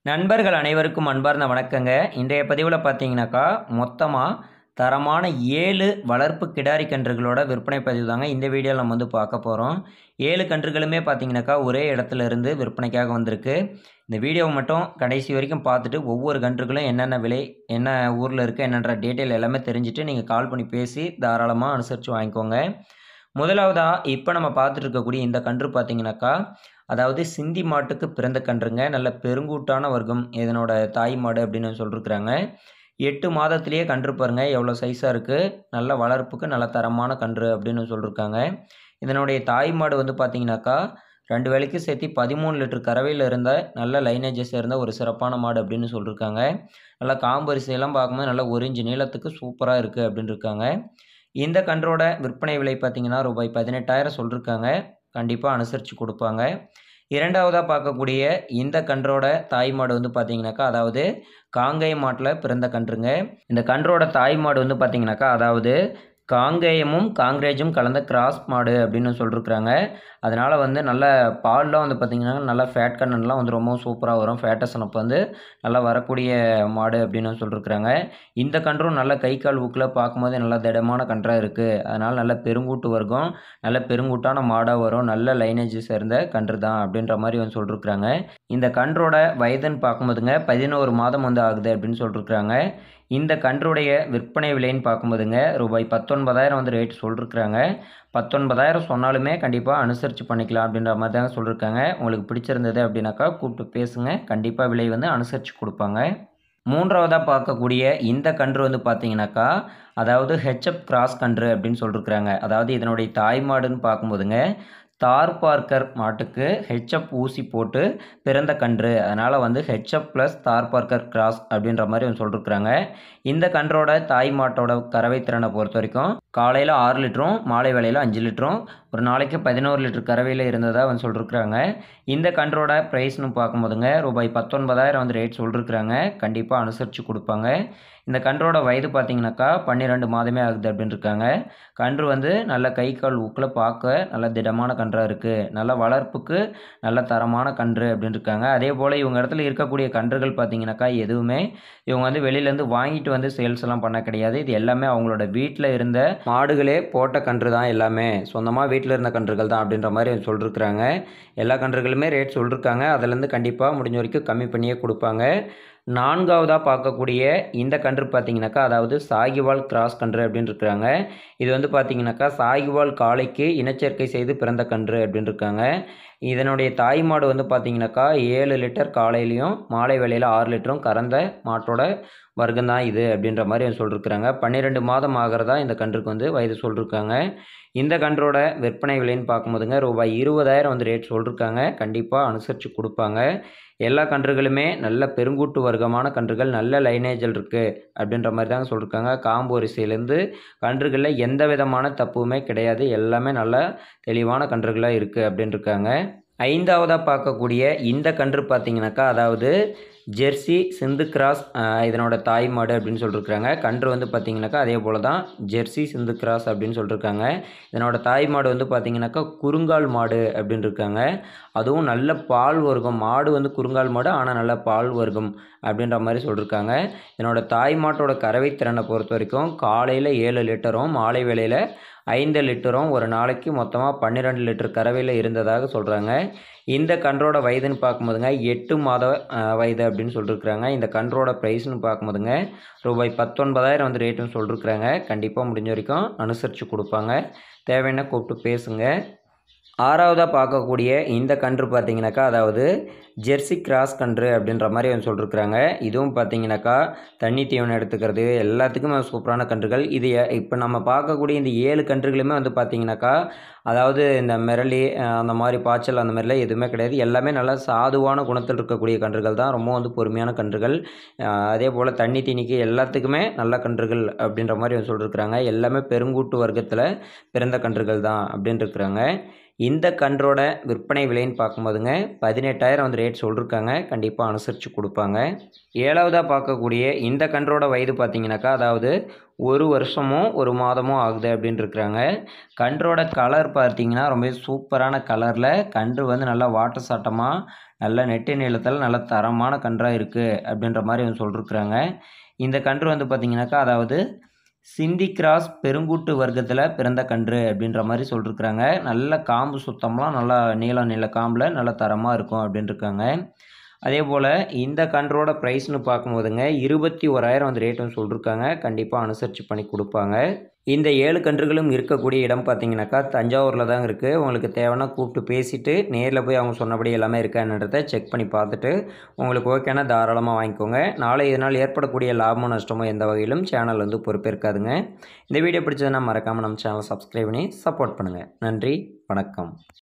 நண்பர்கள் அனைவருக்கும் அன்பார்ந்த வணக்கங்க இன்றைய பதிவில் பார்த்தீங்கன்னாக்கா மொத்தமாக தரமான ஏழு வளர்ப்பு கிடாரி கன்றுகளோட விற்பனை பதிவு தாங்க இந்த வீடியோவில் நம்ம வந்து பார்க்க போகிறோம் ஏழு கன்றுகளுமே பார்த்தீங்கன்னாக்கா ஒரே இடத்துல இருந்து விற்பனைக்காக வந்திருக்கு இந்த வீடியோவை மட்டும் கடைசி வரைக்கும் பார்த்துட்டு ஒவ்வொரு கன்றுகளும் என்னென்ன விலை என்ன ஊரில் இருக்குது என்னன்ற டீட்டெயில் எல்லாமே தெரிஞ்சுட்டு நீங்கள் கால் பண்ணி பேசி தாராளமாக அனுசரித்து வாங்கிக்கோங்க முதலாவதாக இப்போ நம்ம பார்த்துட்டு இருக்கக்கூடிய இந்த கன்று பார்த்தீங்கன்னாக்கா அதாவது சிந்தி மாட்டுக்கு பிறந்த கன்றுங்க நல்ல பெருங்கூட்டான வர்க்கம் இதனோட தாய் மாடு அப்படின்னு சொல்லியிருக்கிறாங்க எட்டு மாதத்திலேயே கன்று பாருங்க எவ்வளோ சைஸாக இருக்குது நல்ல வளர்ப்புக்கு நல்ல தரமான கன்று அப்படின்னு சொல்லியிருக்காங்க இதனுடைய தாய் மாடு வந்து பார்த்தீங்கன்னாக்கா ரெண்டு வேலைக்கு சேர்த்து பதிமூணு லிட்டர் கறவையில் இருந்த நல்ல லைனேஜஸ் இருந்த ஒரு சிறப்பான மாடு அப்படின்னு சொல்லியிருக்காங்க நல்லா காம்பரிசையெல்லாம் பார்க்கும்போது நல்லா ஒரு இன்ச்சு நீளத்துக்கு சூப்பராக இருக்குது அப்படின்னு இருக்காங்க இந்த கன்றோட விற்பனை விலை பார்த்தீங்கன்னா ரூபாய் பதினெட்டாயிரம் சொல்லியிருக்காங்க கண்டிப்பாக அனுசரித்து கொடுப்பாங்க இரண்டாவதாக பார்க்கக்கூடிய இந்த கன்றோட தாய் மாடு வந்து பார்த்தீங்கன்னாக்கா அதாவது காங்கேய மாட்டில் பிறந்த கன்றுங்க இந்த கன்றோட தாய் மாடு வந்து பார்த்தீங்கன்னாக்கா அதாவது காங்கேயமும் காங்கிரேஜும் கலந்த கிராஸ் மாடு அப்படின்னு சொல்லியிருக்கிறாங்க அதனால் வந்து நல்ல பால்லாம் வந்து பார்த்திங்கன்னா நல்லா ஃபேட் கண்ணன்லாம் வந்து ரொம்ப சூப்பராக வரும் ஃபேட்டஸன் அப்போ வந்து நல்லா வரக்கூடிய மாடு அப்படின்னு சொல்லியிருக்கிறாங்க இந்த கன்றும் நல்ல கை கால் ஊக்கில் பார்க்கும்போது நல்லா திடமான கன்றாக இருக்குது அதனால் நல்ல பெருங்கூட்டு வர்க்கம் நல்ல பெருங்கூட்டான மாடாக வரும் நல்ல லைனேஜ் சேர்ந்த கன்று தான் அப்படின்ற மாதிரி வந்து சொல்லியிருக்கிறாங்க இந்த கன்றோட வயதுன்னு பார்க்கும்போதுங்க பதினோரு மாதம் வந்து ஆகுது அப்படின்னு சொல்லியிருக்கிறாங்க இந்த கன்றுடைய விற்பனை விலைன்னு பார்க்கும்போதுங்க ரூபாய் பத்தொன்பதாயிரம் வந்து ரேட் சொல்லியிருக்கிறாங்க பத்தொன்பதாயிரம் சொன்னாலுமே கண்டிப்பாக அனுசரித்து பண்ணிக்கலாம் அப்படின்ற மாதிரி தாங்க சொல்லியிருக்காங்க உங்களுக்கு பிடிச்சிருந்தது அப்படின்னாக்கா கூப்பிட்டு பேசுங்க கண்டிப்பாக விலை வந்து அனுசரித்து கொடுப்பாங்க மூன்றாவதாக பார்க்கக்கூடிய இந்த கன்று வந்து பார்த்தீங்கன்னாக்கா அதாவது ஹெச்எப் கிராஸ் கன்று அப்படின்னு சொல்லியிருக்கிறாங்க அதாவது இதனுடைய தாய் மாடுன்னு பார்க்கும்போதுங்க தார் பார்க்கர் மாட்டுக்கு ஹெச்எப் ஊசி போட்டு பிறந்த கன்று அதனால் வந்து HF plus Tharparkar cross அப்படின்ற மாதிரி வந்து சொல்லியிருக்கிறாங்க இந்த கன்றோட தாய் மாட்டோட கறவை திறனை பொறுத்த வரைக்கும் காலையில் ஆறு லிட்டரும் மாலை வேளையில் அஞ்சு லிட்டரும் ஒரு நாளைக்கு பதினோரு லிட்டர் கறவையில் இருந்ததாக வந்து சொல்லியிருக்கிறாங்க இந்த கன்றோட ப்ரைஸ்னு பார்க்கும்போதுங்க ரூபாய் பத்தொன்பதாயிரம் வந்து ரேட் சொல்லியிருக்கிறாங்க கண்டிப்பாக அனுசரித்து கொடுப்பாங்க இந்த கன்றோட வயது பார்த்தீங்கன்னாக்கா பன்னிரெண்டு மாதமே ஆகுது அப்படின்னு இருக்காங்க கன்று வந்து நல்ல கை கால் ஊக்கில் பார்க்க நல்ல திடமான கன்றாக இருக்குது நல்ல வளர்ப்புக்கு நல்ல தரமான கன்று அப்படின்னு இருக்காங்க அதே போல் இவங்க இடத்துல இருக்கக்கூடிய கன்றுகள் பார்த்தீங்கன்னாக்கா எதுவுமே இவங்க வந்து வெளியிலேருந்து வாங்கிட்டு வந்து சேல்ஸ் எல்லாம் பண்ண கிடையாது இது எல்லாமே அவங்களோட வீட்டில் இருந்த மாடுகளே போட்ட கன்று தான் எல்லாமே சொந்தமாக வீட்டில் இருந்த கன்றுகள் தான் அப்படின்ற மாதிரி சொல்லியிருக்கிறாங்க எல்லா கன்றுகளுமே ரேட் சொல்லியிருக்காங்க அதுலேருந்து கண்டிப்பாக முடிஞ்ச வரைக்கும் கம்மி பண்ணியே கொடுப்பாங்க நான்காவதாக பார்க்கக்கூடிய இந்த கன்று பார்த்தீங்கன்னாக்கா அதாவது சாகிவால் கிராஸ் கன்று அப்படின்னு இருக்கிறாங்க இது வந்து பார்த்தீங்கன்னாக்கா சாகிவால் காளைக்கு இனச்சேர்க்கை செய்து பிறந்த கன்று அப்படின்னு இருக்காங்க இதனுடைய தாய் மாடு வந்து பார்த்தீங்கன்னாக்கா ஏழு லிட்டர் காலையிலையும் மாலை வேளையில் ஆறு லிட்டரும் கறந்த மாட்டோட வர்க்கம் தான் இது அப்படின்ற மாதிரி சொல்லியிருக்கிறாங்க பன்னிரெண்டு மாதம் ஆகிறதா இந்த கன்றுக்கு வந்து வயது சொல்லியிருக்காங்க இந்த கன்றோட விற்பனை விலைன்னு பார்க்கும்போதுங்க ரூபாய் இருபதாயிரம் வந்து ரேட் சொல்லியிருக்காங்க கண்டிப்பாக அனுசரித்து கொடுப்பாங்க எல்லா கன்றுகளுமே நல்ல பெருங்கூட்டு வர்க்கமான கன்றுகள் நல்ல லைனேஜல் இருக்குது அப்படின்ற மாதிரி தாங்க சொல்லியிருக்காங்க காம்பு வரிசையிலேருந்து கன்றுகளில் எந்த விதமான தப்புமே கிடையாது எல்லாமே நல்ல தெளிவான கன்றுகளாக இருக்குது அப்படின்னு இருக்காங்க ஐந்தாவதாக பார்க்கக்கூடிய இந்த கன்று பார்த்தீங்கன்னாக்கா அதாவது ஜெர்சி சிந்து கிராஸ் இதனோட தாய் மாடு அப்படின்னு சொல்லியிருக்காங்க கன்று வந்து பார்த்திங்கனாக்கா அதே போல் தான் ஜெர்சி சிந்து கிராஸ் அப்படின்னு சொல்லியிருக்காங்க இதனோட தாய் மாடு வந்து பார்த்திங்கனாக்கா குறுங்கால் மாடு அப்படின்னு இருக்காங்க அதுவும் நல்ல பால் வர்க்கம் மாடு வந்து குறுங்கால் மாடு ஆனால் நல்ல பால் வர்க்கம் அப்படின்ற மாதிரி சொல்லியிருக்காங்க இதனோட தாய் மாட்டோட கறவை திறனை பொறுத்த வரைக்கும் காலையில் ஏழு லிட்டரும் மாலை வேளையில் ஐந்து லிட்டரும் ஒரு நாளைக்கு மொத்தமாக பன்னிரெண்டு லிட்டர் கறவையில் இருந்ததாக சொல்கிறாங்க இந்த கன்றோட வயதுன்னு பார்க்கும்போதுங்க எட்டு மாத வயது அப்படின்னு சொல்லியிருக்கிறாங்க இந்த கன்றோட ப்ரைஸ்னு பார்க்கும்போதுங்க ரூபாய் பத்தொன்பதாயிரம் வந்து ரேட்டுன்னு சொல்லியிருக்கிறாங்க கண்டிப்பாக முடிஞ்ச வரைக்கும் அனுசரித்து கொடுப்பாங்க தேவையான கூப்பிட்டு பேசுங்க ஆறாவதாக பார்க்கக்கூடிய இந்த கன்று பார்த்தீங்கன்னாக்கா அதாவது ஜெர்சி கிராஸ் கன்று அப்படின்ற மாதிரி வந்து சொல்லியிருக்கிறாங்க இதுவும் பார்த்தீங்கன்னாக்கா தண்ணி தீவனம் எடுத்துக்கிறது எல்லாத்துக்குமே சூப்பரான கன்றுகள் இது இப்போ நம்ம பார்க்கக்கூடிய இந்த ஏழு கன்றுகளுமே வந்து பார்த்தீங்கன்னாக்கா அதாவது இந்த மிரளி அந்த மாதிரி பாய்ச்சல் அந்த மாதிரிலாம் எதுவுமே கிடையாது எல்லாமே நல்லா சாதுவான குணத்தில் இருக்கக்கூடிய கன்றுகள் தான் ரொம்ப வந்து பொறுமையான கன்றுகள் அதே போல் தண்ணி தீனிக்கு எல்லாத்துக்குமே நல்ல கன்றுகள் அப்படின்ற மாதிரி வந்து சொல்லியிருக்கிறாங்க எல்லாமே பெருங்கூட்டு வர்க்கத்தில் பிறந்த கன்றுகள் தான் அப்படின்னு இருக்கிறாங்க இந்த கன்றோட விற்பனை விலைன்னு பார்க்கும்போதுங்க பதினெட்டாயிரம் வந்து ரேட் சொல்லியிருக்காங்க கண்டிப்பாக அனுசரித்து கொடுப்பாங்க ஏழாவதாக பார்க்கக்கூடிய இந்த கன்றோட வயது பார்த்தீங்கன்னாக்கா அதாவது ஒரு வருஷமும் ஒரு மாதமும் ஆகுது அப்படின்னு இருக்கிறாங்க கன்றோட கலர் பார்த்தீங்கன்னா ரொம்ப சூப்பரான கலரில் கன்று வந்து நல்லா வாட்ட சாட்டமாக நல்ல நெட்டு நீளத்தில் நல்ல தரமான கன்றாக இருக்குது அப்படின்ற மாதிரி வந்து சொல்லிருக்குறாங்க இந்த கன்று வந்து பார்த்திங்கனாக்கா அதாவது சிந்தி கிராஸ் பெருங்கூட்டு வர்க்கத்தில் பிறந்த கன்று அப்படின்ற மாதிரி சொல்லிருக்குறாங்க நல்ல காம்பு சுத்தம்லாம் நல்லா நீளம் நீள காம்பில் நல்ல தரமாக இருக்கும் அப்படின்னு இருக்காங்க அதே போல் இந்த கன்றோட ப்ரைஸ்னு பார்க்கும்போதுங்க இருபத்தி ஓராயிரம் வந்து ரேட் வந்து சொல்லியிருக்காங்க கண்டிப்பாக அனுசரித்து பண்ணி கொடுப்பாங்க இந்த ஏழு கன்றுகளும் இருக்கக்கூடிய இடம் பார்த்தீங்கன்னாக்கா தஞ்சாவூரில் தான் இருக்குது உங்களுக்கு தேவைன்னா கூப்பிட்டு பேசிவிட்டு நேரில் போய் அவங்க சொன்னபடி எல்லாமே இருக்கான்றதை செக் பண்ணி பார்த்துட்டு உங்களுக்கு ஓகேனா தாராளமாக வாங்கிக்கோங்க நாளை இதனால் ஏற்படக்கூடிய லாபமோ நஷ்டமோ எந்த வகையிலும் சேனல் வந்து பொறுப்பேற்காதுங்க இந்த வீடியோ பிடிச்சதுன்னா மறக்காமல் நம்ம சேனலை சப்ஸ்கிரைப் பண்ணி சப்போர்ட் பண்ணுங்கள் நன்றி வணக்கம்